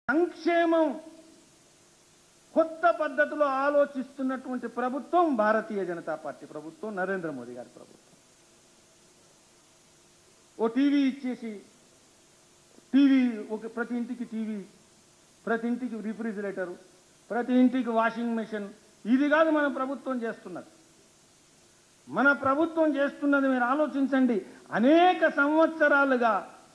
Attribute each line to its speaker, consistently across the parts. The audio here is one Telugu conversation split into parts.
Speaker 1: సంక్షేమం కొత్త పద్ధతిలో ఆలోచిస్తున్నటువంటి ప్రభుత్వం భారతీయ జనతా పార్టీ ప్రభుత్వం నరేంద్ర మోదీ గారి ప్రభుత్వం ఓ టీవీ ఇచ్చేసి టీవీ ఒక ప్రతి ఇంటికి టీవీ ప్రతి ఇంటికి రిఫ్రిజిరేటరు ప్రతి ఇంటికి వాషింగ్ మెషిన్ ఇది కాదు మన ప్రభుత్వం చేస్తున్నది మన ప్రభుత్వం చేస్తున్నది మీరు ఆలోచించండి అనేక సంవత్సరాలుగా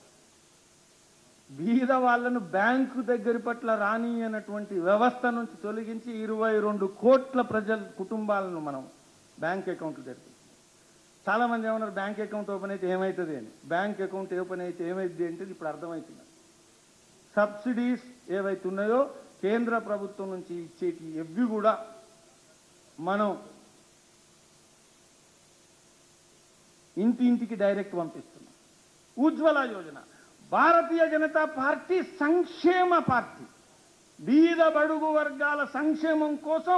Speaker 1: బీద వాళ్ళను బ్యాంకు దగ్గర పట్ల రాని అన్నటువంటి వ్యవస్థ నుంచి తొలగించి ఇరవై రెండు కోట్ల ప్రజల కుటుంబాలను మనం బ్యాంక్ అకౌంట్లు తెరిపి చాలా మంది ఏమన్నారు బ్యాంక్ అకౌంట్ ఓపెన్ అయితే ఏమవుతుంది అని బ్యాంక్ అకౌంట్ ఓపెన్ అయితే ఏమైంది అంటే ఇప్పుడు అర్థమవుతుంది సబ్సిడీస్ ఏవైతే ఉన్నాయో కేంద్ర ప్రభుత్వం నుంచి ఇచ్చేటి ఎవ్వి కూడా మనం ఇంటి ఇంటికి డైరెక్ట్ పంపిస్తున్నాం ఉజ్వల యోజన భారతీయ జనతా పార్టీ సంక్షేమ పార్టీ బీద బడుగు వర్గాల సంక్షేమం కోసం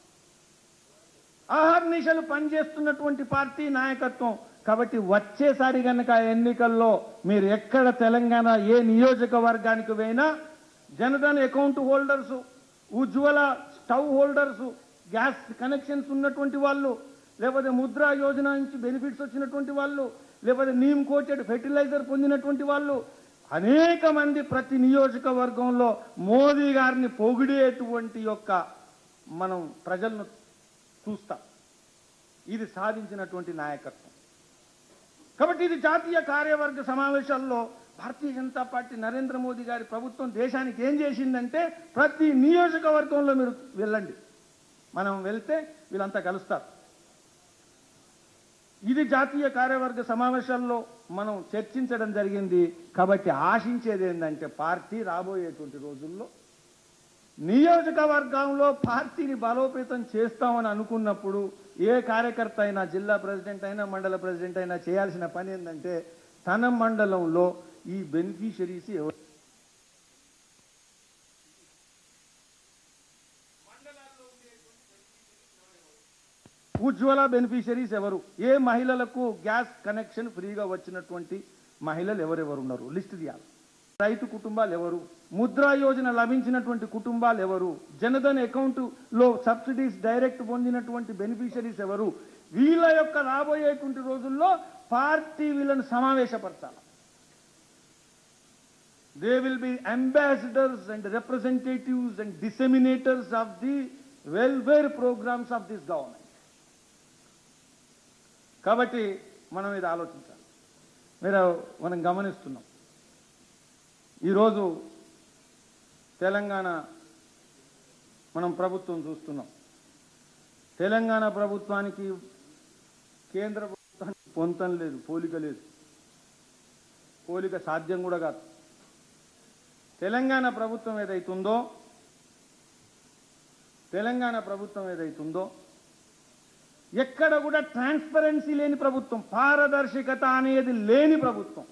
Speaker 1: అహర్నిశలు పనిచేస్తున్నటువంటి పార్టీ నాయకత్వం కాబట్టి వచ్చేసారి గనక ఎన్నికల్లో మీరు ఎక్కడ తెలంగాణ ఏ నియోజకవర్గానికి పోయినా Jan Dhan account holders Ujjwala stove holders gas connections ఉన్నటువంటి వాళ్ళు లేకపోతే ముద్రా యోజన నుంచి బెనిఫిట్స్ వచ్చినటువంటి వాళ్ళు లేకపోతే నీమ్ కోటెడ్ ఫెర్టిలైజర్ పొందినటువంటి వాళ్ళు అనేక మంది ప్రతి నియోజకవర్గంలో మోదీ గారిని పొగిడేటువంటి యొక్క మనం ప్రజలను చూస్తాం ఇది సాధించినటువంటి నాయకత్వం కాబట్టి ఇది జాతీయ కార్యవర్గ సమావేశాల్లో భారతీయ జనతా పార్టీ నరేంద్ర మోదీ గారి ప్రభుత్వం దేశానికి ఏం చేసిందంటే ప్రతి నియోజకవర్గంలో మీరు వెళ్ళండి మనం వెళ్తే వీళ్ళంతా కలుస్తారు ఇది జాతీయ కార్యవర్గ సమావేశాల్లో మనం చర్చించడం జరిగింది కాబట్టి ఆశించేది ఏంటంటే పార్టీ రాబోయేటువంటి రోజుల్లో నియోజకవర్గంలో పార్టీని బలోపేతం చేస్తామని అనుకున్నప్పుడు ఏ కార్యకర్త అయినా జిల్లా ప్రెసిడెంట్ అయినా మండల ప్రెసిడెంట్ అయినా చేయాల్సిన పని ఏంటంటే తన మండలంలో ఈ బెనిఫిషరీస్ ఎవరు ఉజ్వల బెనిఫిషరీస్ ఎవరు ఏ మహిళలకు గ్యాస్ కనెక్షన్ ఫ్రీగా వచ్చినటువంటి మహిళలు ఎవరెవరు ఉన్నారు లిస్ట్ తీయాలి రైతు కుటుంబాలు ఎవరు ముద్రా యోజన లభించినటువంటి కుటుంబాలు ఎవరు జనధన్ అకౌంట్ లో సబ్సిడీస్ డైరెక్ట్ పొందినటువంటి బెనిఫిషరీస్ ఎవరు వీళ్ళ యొక్క రాబోయేటువంటి రోజుల్లో పార్టీ వీళ్ళను సమావేశపరచాలి they will be ambassadors and representatives and disseminators of the welfare programs of this government కాబట్టి మనం ఇది ఆలోచించాలి మీరు మనం గమనిస్తున్నాం ఈరోజు తెలంగాణ మనం ప్రభుత్వం చూస్తున్నాం తెలంగాణ ప్రభుత్వానికి కేంద్ర ప్రభుత్వానికి పొంతం లేదు పోలిక లేదు పోలిక సాధ్యం కూడా కాదు తెలంగాణ ప్రభుత్వం ఏదైతుందో తెలంగాణ ప్రభుత్వం ఏదైతుందో ఎక్కడ కూడా ట్రాన్స్పరెన్సీ లేని ప్రభుత్వం పారదర్శకత అనేది లేని ప్రభుత్వం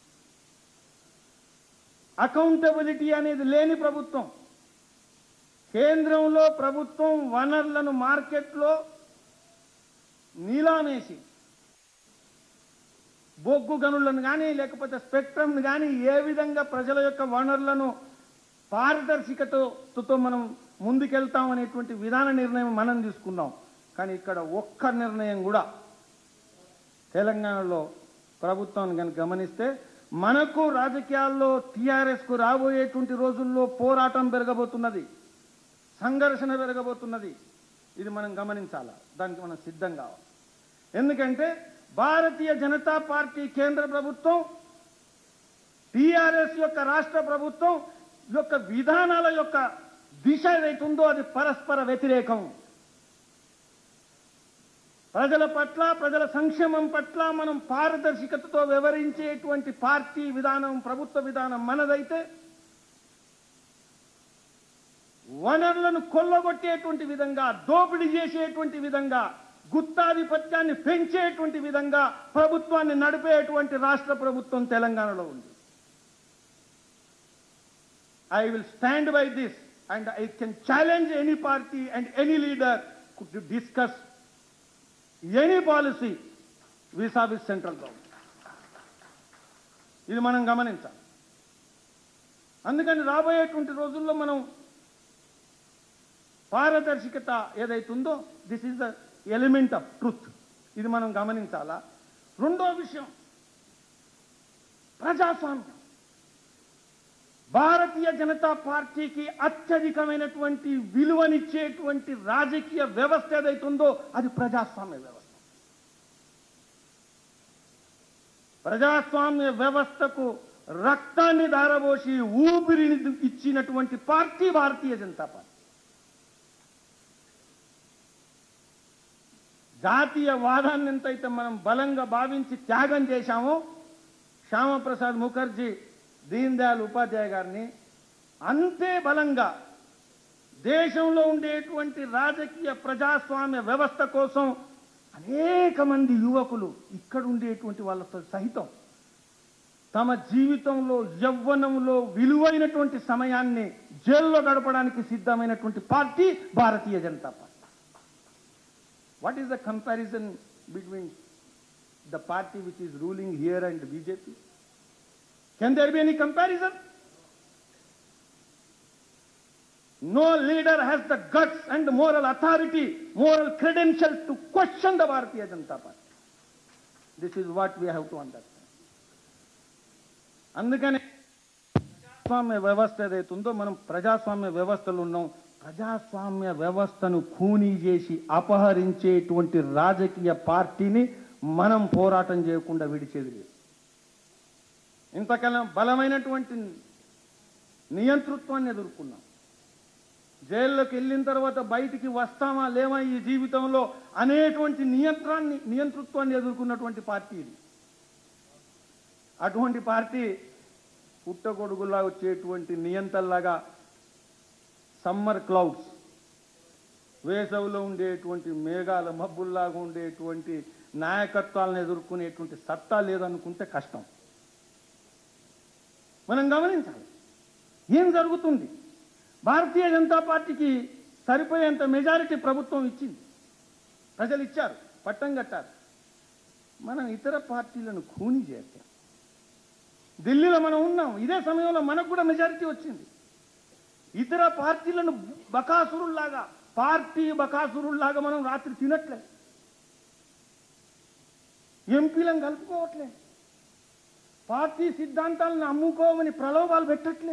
Speaker 1: అకౌంటబిలిటీ అనేది లేని ప్రభుత్వం కేంద్రంలో ప్రభుత్వం వనరులను మార్కెట్లో నీలామేసి బొగ్గు గనులను కానీ లేకపోతే స్పెక్ట్రమ్ను కానీ ఏ విధంగా ప్రజల యొక్క వనరులను పారదర్శకతతో మనం ముందుకెళ్తామనేటువంటి విధాన నిర్ణయం మనం తీసుకున్నాం కానీ ఇక్కడ ఒక్క నిర్ణయం కూడా తెలంగాణలో ప్రభుత్వాన్ని కనుక గమనిస్తే మనకు రాజకీయాల్లో టీఆర్ఎస్ కు రాబోయేటువంటి రోజుల్లో పోరాటం పెరగబోతున్నది సంఘర్షణ పెరగబోతున్నది ఇది మనం గమనించాలా దానికి మనం సిద్ధం కావాలి ఎందుకంటే భారతీయ జనతా పార్టీ కేంద్ర ప్రభుత్వం టిఆర్ఎస్ యొక్క రాష్ట్ర ప్రభుత్వం యొక్క విధానాల యొక్క దిశ ఏదైతుందో అది పరస్పర వ్యతిరేకం ప్రజల పట్ల ప్రజల సంక్షేమం పట్ల మనం పారదర్శకతతో వివరించేటువంటి పార్టీ విధానం ప్రభుత్వ విధానం మనదైతే వనరులను కొల్లగొట్టేటువంటి విధంగా దోపిడీ చేసేటువంటి విధంగా గుత్తాధిపత్యాన్ని పెంచేటువంటి విధంగా ప్రభుత్వాన్ని నడిపేటువంటి రాష్ట్ర ప్రభుత్వం తెలంగాణలో ఉంది I will stand by this and I can challenge any party and any leader to discuss any policy with central government ఇది మనం గమనించాలి అందుకని రాబోయేటువంటి రోజుల్లో మనం పారదర్శకత ఏదైతుందో this is the element of truth ఇది మనం గమనించాలా రెండో విషయం ప్రజాస్వామ్యం భారతీయ జనతా పార్టీకి అత్యధికమైనటువంటి విలువనిచ్చేటువంటి రాజకీయ వ్యవస్థ ఏదైతుందో అది ప్రజాస్వామ్య వ్యవస్థ ప్రజాస్వామ్య వ్యవస్థకు రక్తాన్ని దారబోసి ఊపిరిని ఇచ్చినటువంటి పార్టీ భారతీయ జనతా పార్టీ జాతీయ వాదాన్ని ఎంతైతే మనం బలంగా భావించి త్యాగం చేశామో శ్యామప్రసాద్ ముఖర్జీ దీన్ దయాళ్ ఉపాధ్యాయ గారిని అంతే బలంగా దేశంలో ఉండేటువంటి రాజకీయ ప్రజాస్వామ్య వ్యవస్థ కోసం అనేక మంది యువకులు ఇక్కడ ఉండేటువంటి వాళ్ళతో సహితం తమ జీవితంలో యవ్వనంలో విలువైనటువంటి సమయాన్ని జైల్లో గడపడానికి సిద్ధమైనటువంటి party Bharatiya Janata party what is the comparison between the party which is ruling here and BJP can there be any comparison No leader has the guts and moral authority, moral credentials to question the Bharatiya Janata Party. This is what we have to understand. అందుకని ప్రజాస్వామ్య వ్యవస్థ ఏదైతుందో మనం ప్రజాస్వామ్య వ్యవస్థలో ఉన్నాం ప్రజాస్వామ్య వ్యవస్థను ఖూనీ చేసి అపహరించేటువంటి రాజకీయ పార్టీని మనం పోరాటం చేయకుండా విడిచేది లేదు ఇంతకాలం బలమైనటువంటి నియంతృత్వాన్ని ఎదుర్కొన్నాం జైల్లోకి వెళ్ళిన తర్వాత బయటికి వస్తామా లేవా ఈ జీవితంలో అనేటువంటి నియంత్రాన్ని నియంతృత్వాన్ని ఎదుర్కొన్నటువంటి పార్టీ ఇది అటువంటి పార్టీ పుట్టగొడుగులా వచ్చేటువంటి నియంతల్లాగా సమ్మర్ క్లౌడ్స్ వేసవిలో ఉండేటువంటి మేఘాల మబ్బుల్లాగా ఉండేటువంటి నాయకత్వాలను ఎదుర్కొనేటువంటి సత్తా లేదనుకుంటే కష్టం మనం గమనించాలి ఏం జరుగుతుంది భారతీయ జనతా పార్టీకి సరిపోయేంత మెజారిటీ ప్రభుత్వం ఇచ్చింది ప్రజలు ఇచ్చారు పట్టం కట్టారు మనం ఇతర పార్టీలను ఖూనీ చేస్తాం ఢిల్లీలో మనం ఉన్నాం ఇదే సమయంలో మనకు కూడా మెజారిటీ వచ్చింది ఇతర పార్టీలను బకాసురుల్లాగా పార్టీ బకాసురుల్లాగా మనం రాత్రి తినట్లే ఎంపీలను కలుపుకోవట్లే పార్టీ సిద్ధాంతాలను అమ్ముకోమని ప్రలోభాలు పెట్టట్లే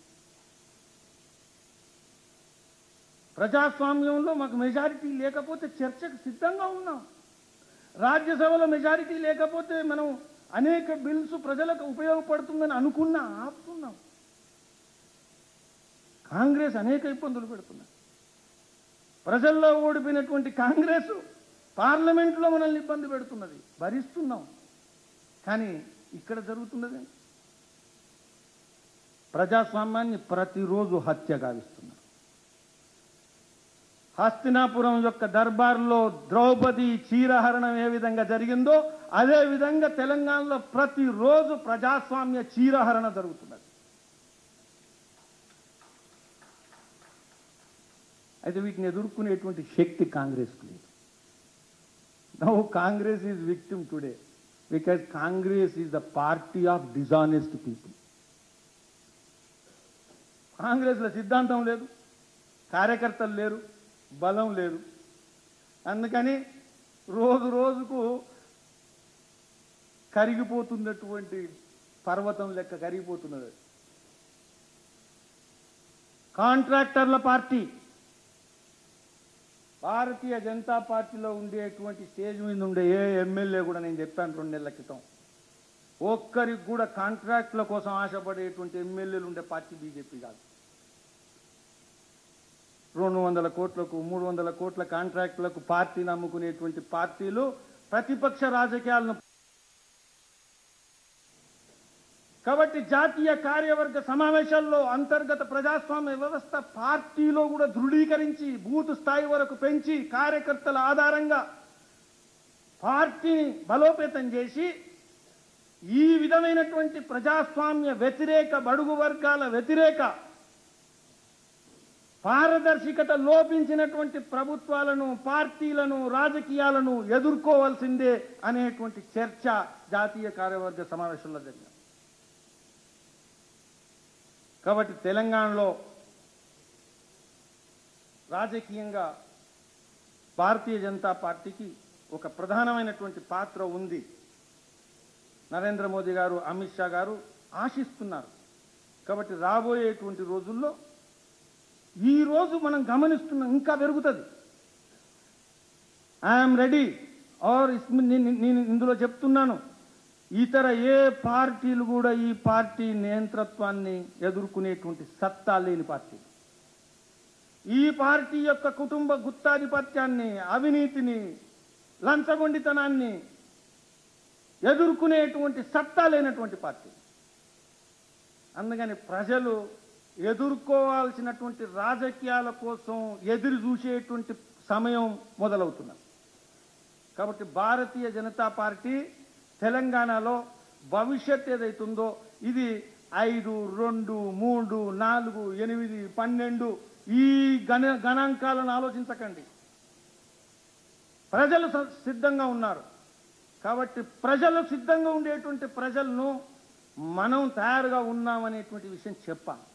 Speaker 1: ప్రజాస్వామ్యంలో మాకు మెజారిటీ లేకపోతే చర్చకు సిద్ధంగా ఉన్నాం రాజ్యసభలో మెజారిటీ లేకపోతే మనం అనేక బిల్స్ ప్రజలకు ఉపయోగపడుతుందని అనుకున్నా ఆపుతున్నాం కాంగ్రెస్ అనేక ఇబ్బందులు పెడుతున్నారు ప్రజల్లో ఓడిపోయినటువంటి కాంగ్రెస్ పార్లమెంట్లో మనల్ని ఇబ్బంది పెడుతున్నది భరిస్తున్నాం కానీ ఇక్కడ జరుగుతున్నది ప్రజాస్వామ్యాన్ని ప్రతిరోజు హత్య గావిస్తున్నారు హస్తినాపురం యొక్క దర్బార్లో ద్రౌపది చీరహరణం ఏ విధంగా జరిగిందో అదే విధంగా తెలంగాణలో ప్రతిరోజు ప్రజాస్వామ్య చీరహరణ జరుగుతున్నది అయితే వీటిని ఎదుర్కొనేటువంటి శక్తి కాంగ్రెస్కు లేదు now Congress is victim today because Congress is the party of dishonest people కాంగ్రెస్లో సిద్ధాంతం లేదు కార్యకర్తలు లేరు బలం లేదు అందుకని రోజు రోజుకు కరిగిపోతున్నటువంటి పర్వతం లెక్క కరిగిపోతున్నది కాంట్రాక్టర్ల పార్టీ భారతీయ జనతా పార్టీలో ఉండేటువంటి స్టేజ్ మీద ఉండే ఏ ఎమ్మెల్యే కూడా నేను చెప్పాను రెండు నెలల క్రితం ఒక్కరికి కూడా కాంట్రాక్ట్ల కోసం ఆశపడేటువంటి ఎమ్మెల్యేలు ఉండే పార్టీ బీజేపీ కాదు రెండు వందల కోట్లకు మూడు వందల కోట్ల కాంట్రాక్టులకు పార్టీ నమ్ముకునేటువంటి పార్టీలు ప్రతిపక్ష రాజకీయాలను కాబట్టి జాతీయ కార్యవర్గ సమావేశాల్లో అంతర్గత ప్రజాస్వామ్య వ్యవస్థ పార్టీలో కూడా దృఢీకరించి బూత్ స్థాయి వరకు పెంచి కార్యకర్తల ఆధారంగా పార్టీని బలోపేతం చేసి ఈ విధమైనటువంటి ప్రజాస్వామ్య వ్యతిరేక బడుగు వర్గాల వ్యతిరేక పారదర్శకత లోపించినటువంటి ప్రభుత్వాలను పార్టీలను రాజకీయాలను ఎదుర్కోవాల్సిందే అనేటువంటి చర్చ జాతీయ కార్యవర్గ సమావేశంలో జరిగింది కాబట్టి తెలంగాణలో రాజకీయంగా భారతీయ జనతా పార్టీకి ఒక ప్రధానమైనటువంటి పాత్ర ఉంది నరేంద్ర మోదీ గారు అమిత్ షా గారు ఆశిస్తున్నారు కాబట్టి రాబోయేటువంటి రోజుల్లో ఈ రోజు మనం గమనిస్తున్నాం ఇంకా పెరుగుతుంది ఐఎమ్ రెడీ ఆర్ నేను ఇందులో చెప్తున్నాను ఇతర ఏ పార్టీలు కూడా ఈ పార్టీ నియంత్రత్వాన్ని ఎదుర్కొనేటువంటి సత్తా లేని పార్టీ ఈ పార్టీ యొక్క కుటుంబ గుత్తాధిపత్యాన్ని అవినీతిని లంచగొండితనాన్ని ఎదుర్కొనేటువంటి సత్తా లేనటువంటి పార్టీ అందుకని ప్రజలు ఎదుర్కోవాల్సినటువంటి రాజకీయాల కోసం ఎదురు చూసేటువంటి సమయం మొదలవుతున్నది కాబట్టి భారతీయ జనతా పార్టీ తెలంగాణలో భవిష్యత్ ఏదైతుందో ఇది ఐదు రెండు మూడు నాలుగు ఎనిమిది పన్నెండు ఈ గణ గణాంకాలను ఆలోచించకండి ప్రజలు స- సిద్ధంగా ఉన్నారు కాబట్టి ప్రజలు సిద్ధంగా ఉండేటువంటి ప్రజలను మనం తయారుగా ఉన్నామనేటువంటి విషయం చెప్పాలి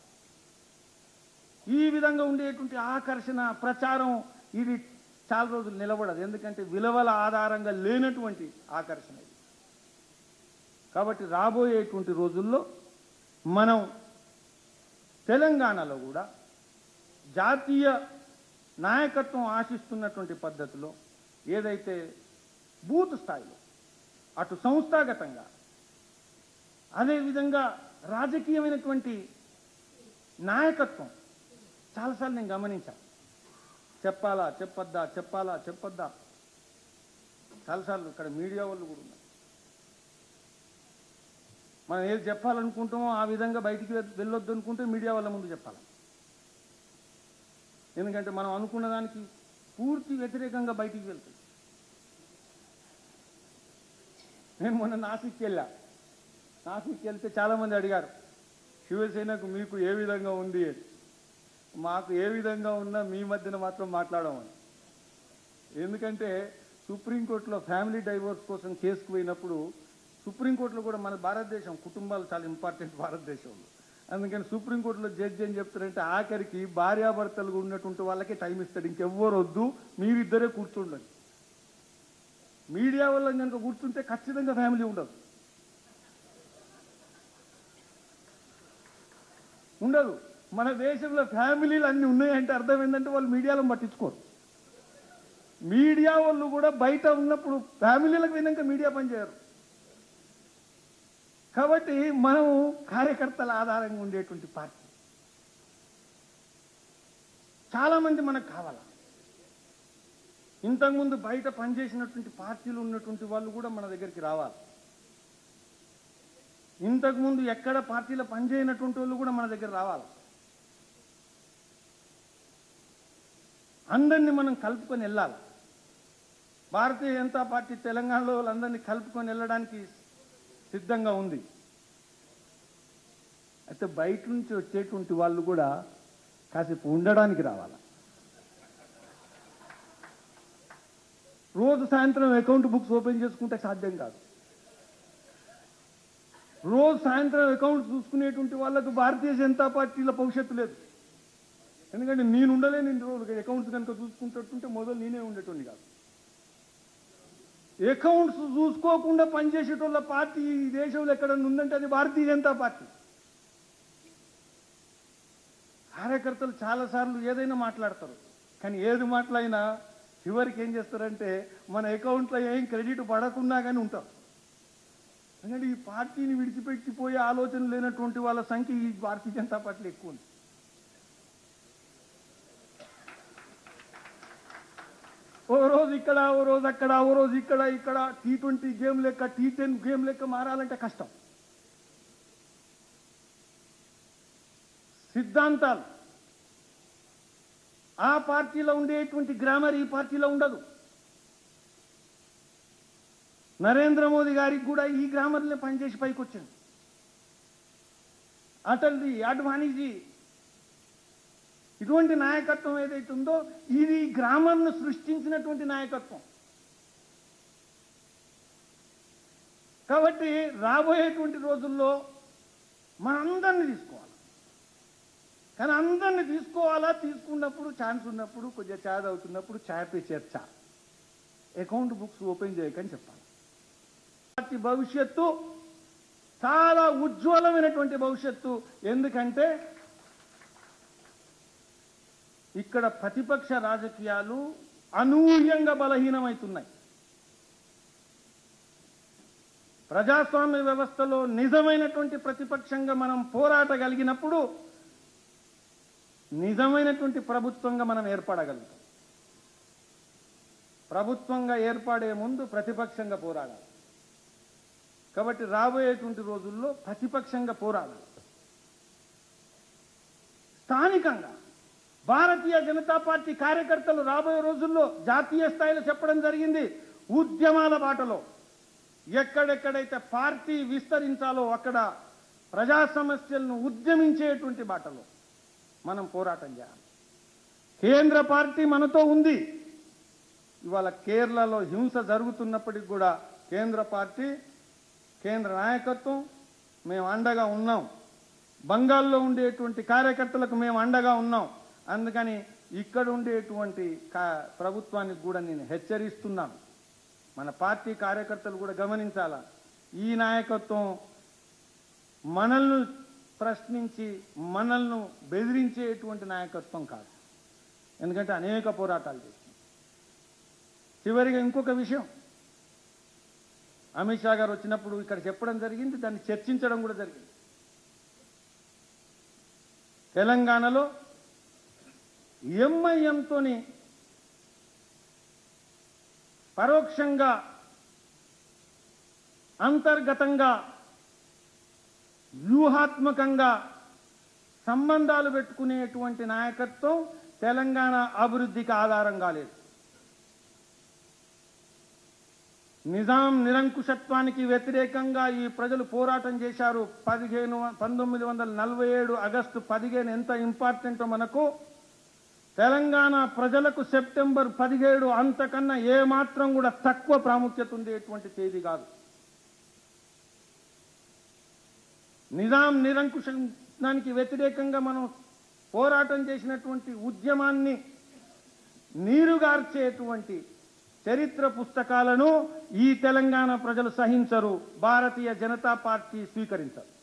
Speaker 1: ఈ విధంగా ఉండేటువంటి ఆకర్షణ ప్రచారం ఇది చాలా రోజులు నిలబడదు ఎందుకంటే విలువల ఆధారంగా లేనటువంటి ఆకర్షణ ఇది కాబట్టి రాబోయేటువంటి రోజుల్లో మనం తెలంగాణలో కూడా జాతీయ నాయకత్వం ఆశిస్తున్నటువంటి పద్ధతిలో ఏదైతే బూత్ స్థాయిలో అటు సంస్థాగతంగా అదేవిధంగా రాజకీయమైనటువంటి నాయకత్వం చాలాసార్లు నేను గమనించాను చెప్పాలా చెప్పొద్దా చెప్పాలా చెప్పొద్దా చాలాసార్లు ఇక్కడ మీడియా వాళ్ళు కూడా ఉన్నారు మనం ఏది చెప్పాలనుకుంటామో ఆ విధంగా బయటికి వె- వెళ్ళొద్దు అనుకుంటే మీడియా వాళ్ళ ముందు చెప్పాలి ఎందుకంటే మనం అనుకున్న దానికి పూర్తి వ్యతిరేకంగా బయటికి వెళ్తుంది నేను మొన్న నాసిక్కి వెళ్ళా నాసిక్కి వెళ్తే చాలామంది అడిగారు శివసేనకు మీకు ఏ విధంగా ఉంది అని మాకు ఏ విధంగా ఉన్నా మీ మధ్యన మాత్రం మాట్లాడమని ఎందుకంటే సుప్రీంకోర్టులో ఫ్యామిలీ డైవోర్స్ కోసం కేసుకు పోయినప్పుడు సుప్రీంకోర్టులో కూడా మన భారతదేశం కుటుంబాలు చాలా ఇంపార్టెంట్ భారతదేశంలో అందుకని సుప్రీంకోర్టులో జడ్జి ఏం చెప్తారంటే ఆఖరికి భార్యాభర్తలు ఉన్నటువంటి వాళ్ళకే టైం ఇస్తాడు ఇంకెవ్వరు వద్దు మీరిద్దరే కూర్చుండండి మీడియా వల్ల కనుక కూర్చుంటే ఖచ్చితంగా ఫ్యామిలీ ఉండదు ఉండదు మన దేశంలో ఫ్యామిలీలు అన్ని ఉన్నాయంటే అర్థం ఏంటంటే వాళ్ళు మీడియాలో పట్టించుకోరు మీడియా వాళ్ళు కూడా బయట ఉన్నప్పుడు ఫ్యామిలీలకు పోయినాక మీడియా పనిచేయరు కాబట్టి మనం కార్యకర్తల ఆధారంగా ఉండేటువంటి పార్టీ చాలా మంది మనకు కావాలా ఇంతకుముందు బయట పనిచేసినటువంటి పార్టీలు ఉన్నటువంటి వాళ్ళు కూడా మన దగ్గరికి రావాలి ఇంతకుముందు ఎక్కడ పార్టీలో పనిచేయనటువంటి వాళ్ళు కూడా మన దగ్గర రావాలి అందరినీ మనం కలుపుకొని వెళ్ళాలి భారతీయ జనతా పార్టీ తెలంగాణలో వాళ్ళందరినీ కలుపుకొని వెళ్ళడానికి సిద్ధంగా ఉంది అయితే బయట నుంచి వచ్చేటువంటి వాళ్ళు కూడా కాసేపు ఉండడానికి రావాలి రోజు సాయంత్రం అకౌంట్ బుక్స్ ఓపెన్ చేసుకుంటే సాధ్యం కాదు రోజు సాయంత్రం అకౌంట్ చూసుకునేటువంటి వాళ్ళకు భారతీయ జనతా పార్టీలో భవిష్యత్తు లేదు ఎందుకంటే నేను ఉండలేని ఇన్ని రోజులు అకౌంట్స్ కనుక చూసుకుంటుంటే మొదలు నేనే ఉండేటోని కాదు అకౌంట్స్ చూసుకోకుండా పనిచేసేటోళ్ళ పార్టీ ఈ దేశంలో ఎక్కడన్నా ఉందంటే అది భారతీయ జనతా పార్టీ కార్యకర్తలు చాలాసార్లు ఏదైనా మాట్లాడతారు కానీ ఏది మాట్లాడినా చివరికి ఏం చేస్తారంటే మన అకౌంట్లో ఏం క్రెడిట్ పడకున్నా కానీ ఉంటారు ఎందుకంటే ఈ పార్టీని విడిచిపెట్టిపోయే ఆలోచన లేనటువంటి వాళ్ళ సంఖ్య ఈ భారతీయ జనతా పార్టీలో ఎక్కువ ఉంది ఓ రోజు ఇక్కడ ఓ రోజు అక్కడ ఓ రోజు ఇక్కడ ఇక్కడ టీ ట్వంటీ గేమ్ లెక్క టీ టెన్ గేమ్ లెక్క మారాలంటే కష్టం సిద్ధాంతాలు ఆ పార్టీలో ఉండేటువంటి గ్రామర్ ఈ పార్టీలో ఉండదు నరేంద్ర మోదీ గారికి కూడా ఈ గ్రామర్లే పనిచేసి పైకి వచ్చింది అటల్జీ అడ్వాణీజీ ఇటువంటి నాయకత్వం ఏదైతే ఉందో ఇది గ్రామంను సృష్టించినటువంటి నాయకత్వం కాబట్టి రాబోయేటువంటి రోజుల్లో మనందరినీ తీసుకోవాలి కానీ అందరిని తీసుకోవాలా తీసుకున్నప్పుడు ఛాన్స్ ఉన్నప్పుడు కొద్దిగా ఛాయ్ అవుతున్నప్పుడు Chai pe Charcha account books open చేయకని చెప్పాలి పార్టీ భవిష్యత్తు చాలా ఉజ్వలమైనటువంటి భవిష్యత్తు ఎందుకంటే ఇక్కడ ప్రతిపక్ష రాజకీయాలు అనూహ్యంగా బలహీనమవుతున్నాయి ప్రజాస్వామ్య వ్యవస్థలో నిజమైనటువంటి ప్రతిపక్షంగా మనం పోరాటగలిగినప్పుడు నిజమైనటువంటి ప్రభుత్వంగా మనం ఏర్పడగలుగుతాం ప్రభుత్వంగా ఏర్పడే ముందు ప్రతిపక్షంగా పోరాడాలి కాబట్టి రాబోయేటువంటి రోజుల్లో ప్రతిపక్షంగా పోరాడాలి స్థానికంగా భారతీయ జనతా పార్టీ కార్యకర్తలు రాబోయే రోజుల్లో జాతీయ స్థాయిలో చెప్పడం జరిగింది ఉద్యమాల బాటలో ఎక్కడెక్కడైతే పార్టీ విస్తరించాలో అక్కడ ప్రజా సమస్యలను ఉద్యమించేటువంటి బాటలో మనం పోరాటం చేయాలి కేంద్ర పార్టీ మనతో ఉంది ఇవాళ కేరళలో హింస జరుగుతున్నప్పటికి కూడా కేంద్ర పార్టీ కేంద్ర నాయకత్వం మేము అండగా ఉన్నాం బంగాల్లో ఉండేటువంటి కార్యకర్తలకు మేము అండగా ఉన్నాం అందుకని ఇక్కడ ఉండేటువంటి కా- ప్రభుత్వానికి కూడా నేను హెచ్చరిస్తున్నాను మన పార్టీ కార్యకర్తలు కూడా గమనించాలా ఈ నాయకత్వం మనల్ని ప్రశ్నించి మనల్ని బెదిరించేటువంటి నాయకత్వం కాదు ఎందుకంటే అనేక పోరాటాలు చేసింది చివరిగా ఇంకొక విషయం అమిత్ షా గారు వచ్చినప్పుడు ఇక్కడ చెప్పడం జరిగింది దాన్ని చర్చించడం కూడా జరిగింది తెలంగాణలో ఎంఐఎంతోని పరోక్షంగా అంతర్గతంగా వ్యూహాత్మకంగా సంబంధాలు పెట్టుకునేటువంటి నాయకత్వం తెలంగాణ అభివృద్ధికి ఆధారం కాలేదు నిజాం నిరంకుశత్వానికి వ్యతిరేకంగా ఈ ప్రజలు పోరాటం చేశారు పదిహేను పంతొమ్మిది వందల నలభై ఏడు ఆగస్టు పదిహేను ఎంత ఇంపార్టెంటో మనకు తెలంగాణ ప్రజలకు సెప్టెంబర్ పదిహేడు అంతకన్నా ఏ మాత్రం కూడా తక్కువ ప్రాముఖ్యత ఉండేటువంటి తేదీ కాదు నిజాం నిరంకుశానికి వ్యతిరేకంగా మనం పోరాటం చేసినటువంటి ఉద్యమాన్ని నీరుగార్చేటువంటి చరిత్ర పుస్తకాలను ఈ తెలంగాణ ప్రజలు సహించరు భారతీయ జనతా పార్టీ స్వీకరించరు